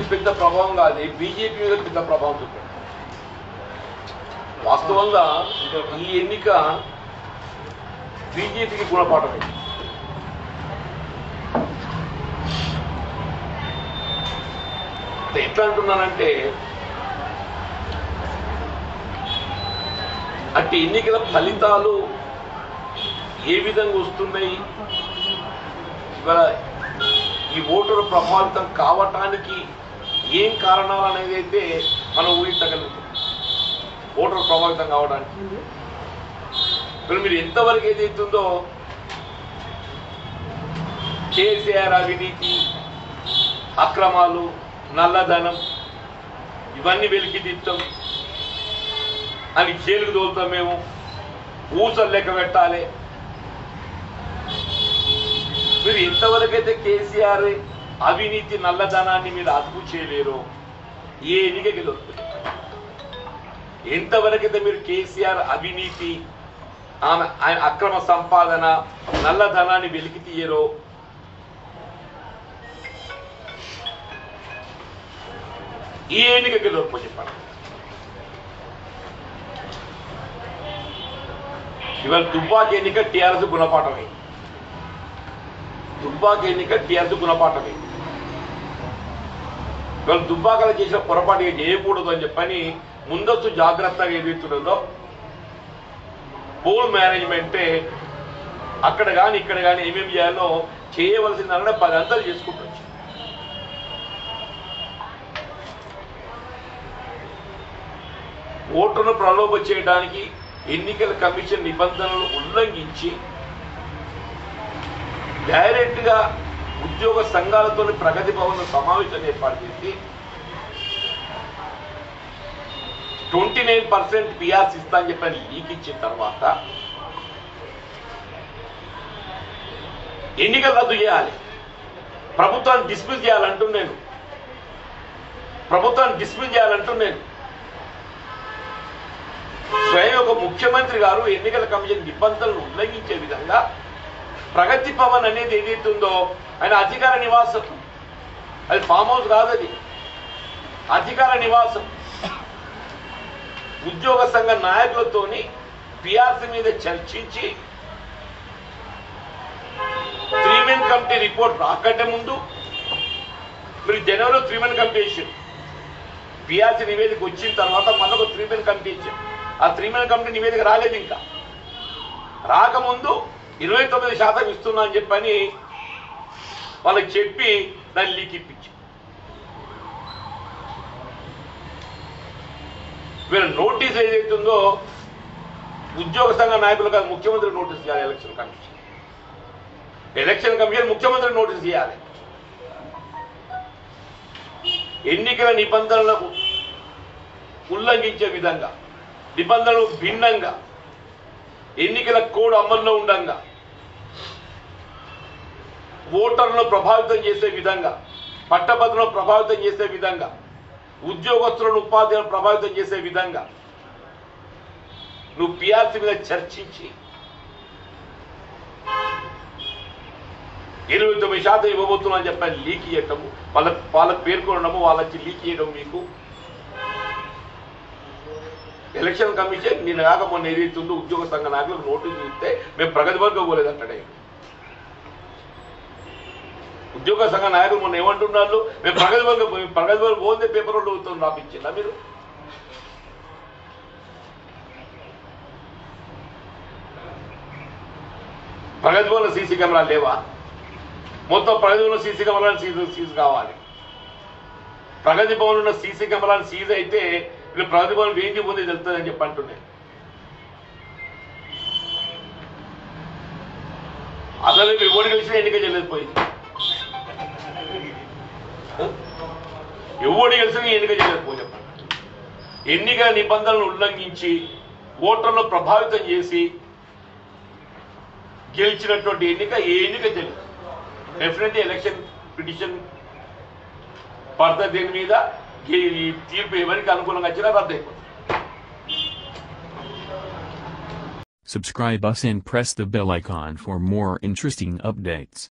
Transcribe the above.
పెద్ద ప్రభావం కాదు బీజేపీ మీద పెద్ద ప్రభావం చూపాడు వాస్తవంగా ఈ ఎన్నిక బీజేపీకి గుణపాఠమే ఎట్లా అంటున్నానంటే అట్టి ఎన్నికల ఫలితాలు ఏ విధంగా వస్తున్నాయి ఇవాళ ఈ ఓటరు ప్రభావితం కావటానికి ఏం కారణాలు అనేది అయితే మనం ఊహించగలుగుతాం ఓటరు ప్రభావితం కావడానికి ఇప్పుడు మీరు ఎంతవరకు ఏదైతుందో కేసీఆర్ అవినీతి అక్రమాలు నల్లధనం ఇవన్నీ వెలికి తీస్తాం అని జైలుకు తోలుతాం మేము ఊసలు లెక్క పెట్టాలి మీరు ఎంతవరకైతే కేసీఆర్ అవినీతి నల్లధనాన్ని మీరు అదుపు చేయలేరు ఏ ఎన్నిక గెలుస్తుంది ఎంతవరకైతే మీరు కేసీఆర్ అవినీతి ఆమె ఆయన అక్రమ సంపాదన నల్లధనాన్ని వెలికి తీయరో ఈ ఎన్నిక గెలవకపో చెప్పండి ఇవాళ దుబ్బాకి ఎన్నిక టీఆర్ఎస్ గుణపాఠమే దుబ్బాక ఎన్నిక టీఆర్ఎస్ గుణపాఠమే ఇవాళ దుబ్బాకలు చేసిన పొరపాటు ఇక చేయకూడదు అని చెప్పని ముందస్తు జాగ్రత్తగా ఏదైతుందో పోల్ మేనేజ్మెంటే అక్కడ కానీ ఇక్కడ కానీ ఏమేమి చేయాలో చేయవలసిందన్న పది అంతలు చేసుకుంటూ వచ్చారు. ఓటును ప్రలోభ చేయడానికి ఎన్నికల కమిషన్ నిబంధనలు ఉల్లంఘించి డైరెక్ట్ గా ఉద్యోగ సంఘాలతో ప్రగతి భవన్ సమావేశం ఏర్పాటు చేసి ట్వంటీ నైన్ పర్సెంట్ పిఆర్స్ ఇస్తా అని చెప్పని లీక్ ఇచ్చిన తర్వాత ఎన్నికలు రద్దు చేయాలి ప్రభుత్వాన్ని డిస్మిస్ చేయాలంటూ నేను ప్రభుత్వాన్ని డిస్మిస్ చేయాలంటూ నేను స్వయం ఒక ముఖ్యమంత్రి గారు ఎన్నికల కమిషన్ నిబంధనలు ఉల్లంఘించే విధంగా ప్రగతి భవన్ అనేది ఏదైతే ఉందో ఆయన అధికార నివాసం అది ఫామ్ హౌస్ కాదు అది అధికార నివాసం ఉద్యోగ సంఘ నాయకులతోని పిఆర్సీ మీద చర్చించి త్రీ మెన్ కమిటీ రిపోర్ట్ రాకంటే ముందు మీరు జనవరిలో త్రీ మెన్ కమిటీ ఇచ్చారు పిఆర్సీ నివేదిక వచ్చిన తర్వాత మళ్ళీ ఒక త్రీ మెన్ కమిటీ ఇచ్చారు ఆ త్రీ మెన్ కమిటీ నివేదిక రాలేదు ఇంకా రాకముందు ఇరవై తొమ్మిది శాతం ఇస్తున్నా అని చెప్పని వాళ్ళకి చెప్పి దాన్ని లీక్ ఇప్పించి వీళ్ళ నోటీస్ ఏదైతుందో ఉద్యోగ సంఘ నాయకులు కాదు ముఖ్యమంత్రి నోటీస్ చేయాలి ఎలక్షన్ కమిషన్ ఎలక్షన్ కమిషన్ ముఖ్యమంత్రి నోటీస్ చేయాలి ఎన్నికల నిబంధనలకు ఉల్లంఘించే విధంగా నిబంధనలు భిన్నంగా ఎన్నికల కోడ్ అమల్లో ఉండంగా ఓటర్లను ప్రభావితం చేసే విధంగా పట్టభద్రులను ప్రభావితం చేసే విధంగా ఉద్యోగస్తులను ఉపాధ్యాయులను ప్రభావితం చేసే విధంగా నువ్వు పిఆర్సీ మీద చర్చించి ఇరవై తొమ్మిది శాతం ఇవ్వబోతున్నా అని చెప్పని లీక్ చేయటము వాళ్ళ వాళ్ళ పేర్కొనడము వాళ్ళకి లీక్ చేయడం మీకు ఎలక్షన్ కమిషన్ నేను కాక మొన్న ఏదైతుందో ఉద్యోగ సంఘ నాయకులకు నోటీసు ఇస్తే మేము ప్రగతి వర్గం పోలేదంటాడే ఉద్యోగ సంఘ నాయకులు మొన్న ఏమంటున్నారు మేము ప్రగతి వర్గం పోయి- ప్రగతి వర్గం పోతే పేపర్ వాళ్ళు రాపించిందా మీరు ప్రగతి భవన్లో సీసీ కెమెరాలు లేవా మొత్తం ప్రగతి భవన్లో సీసీ కెమెరాలు సీజ్ సీజ్ కావాలి ప్రగతి భవన్ ఉన్న సీసీ కెమెరాలు సీజ్ అయితే వీళ్ళు ప్రగతి భవన్ ఏంటి ఉంది తెలుస్తుందని చెప్పి అంటున్నాయి అసలు ఎవరు గెలిచినా ఎన్నిక చేయలేకపోయింది ఎవడు గెలిచినా ఎన్నిక చేయలేకపోయి చెప్పండి ఎన్నికల నిబంధనలను ఉల్లంఘించి ఓటర్లను ప్రభావితం చేసి గెలిచినటువంటి ఎన్నిక ఏ ఎన్నిక తెలియదు డెఫినెట్లీ ఎలక్షన్ పిటిషన్ పడతా దీని మీద ఈ ఈ తీర్పు ఎవరికి అనుకూలంగా వచ్చినా రద్దు అయిపోతుంది Subscribe us and press the bell icon for more interesting updates.